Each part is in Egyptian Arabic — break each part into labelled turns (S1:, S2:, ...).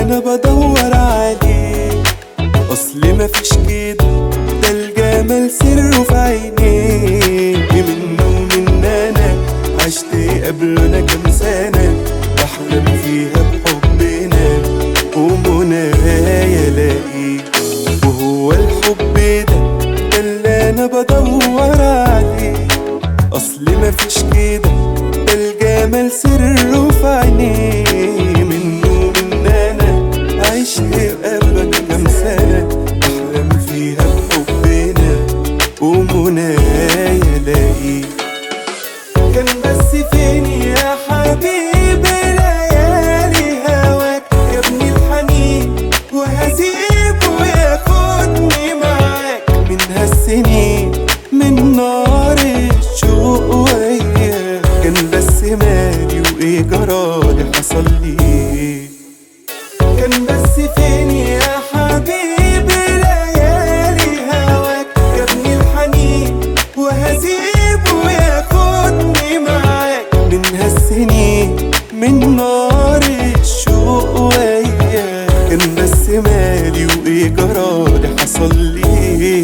S1: انا بدور عليه اصل مفيش كده ده الجمال سره في عينيه منه ومن انا عشت قبله انا كام سنة بحلم فيها بحبنا ومنايا الاقيه وهو الحب ده ده اللي انا بدور عليه اصل مفيش كده ده الجمال سره في عينيه منه من انا عشت قبلك كام سنة احلم فيها بحبنا ومنايا الاقيه كان بس فين يا حبيبي ليالي هواك يا ابني الحنين وهسيبه ياخدني معاك من هالسنين من نار الشوق وياك كان بس مالي وايه جرالي حصل لي كان بس فين يا حبيبي ليالي هواك يا ابني الحنين وهسيبه ياخدني معاك من هالسنين من نار الشوق وياك كان بس مالي وايه جرالي حصل لي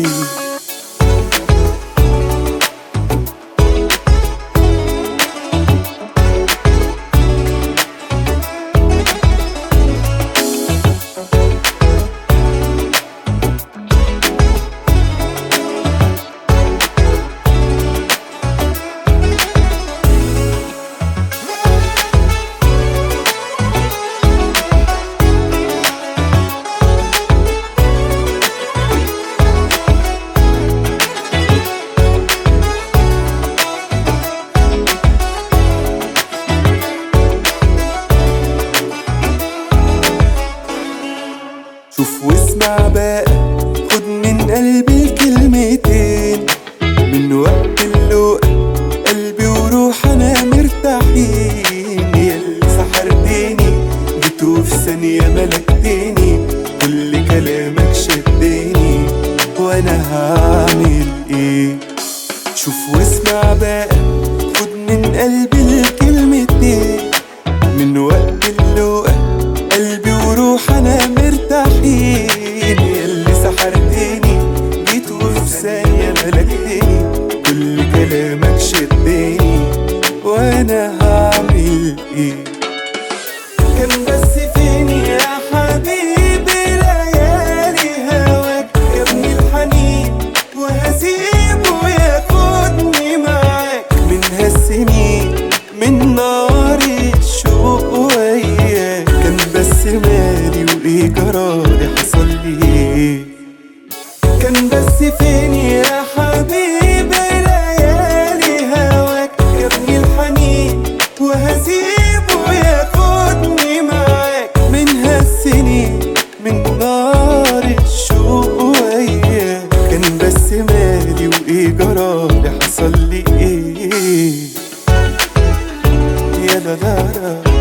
S1: شوف واسمع بقى خد من قلبي الكلمتين من وقت اللقا قلبي وروح انا مرتاحين ياللي سحرتني جيت وفي ثانية ملكتني كل كلامك شدني وانا هعمل ايه شوف واسمع بقى خد من قلبي الكلمتين من وقت اللقا قلبي وروح انا مرتاحين ياللي سحرتني جيت وفي ثانية ملكتني كل كلامك شدني وانا هعمل ايه كان بس فين يا حبيبي ليالي هواك يا ابني الحنين وهسيبه ياخدني معاك من هالسنين من نار الشوق وياك كان بس مالي وايه جرالي حصل لي كان بس فين يا حبيبي ليالي هواك يا ابني الحنين وهسيبه ياخدني معاك من هالسنين من نار الشوق وياك كان بس مالي وايه جرالي حصل لي ايه يا لا لا لا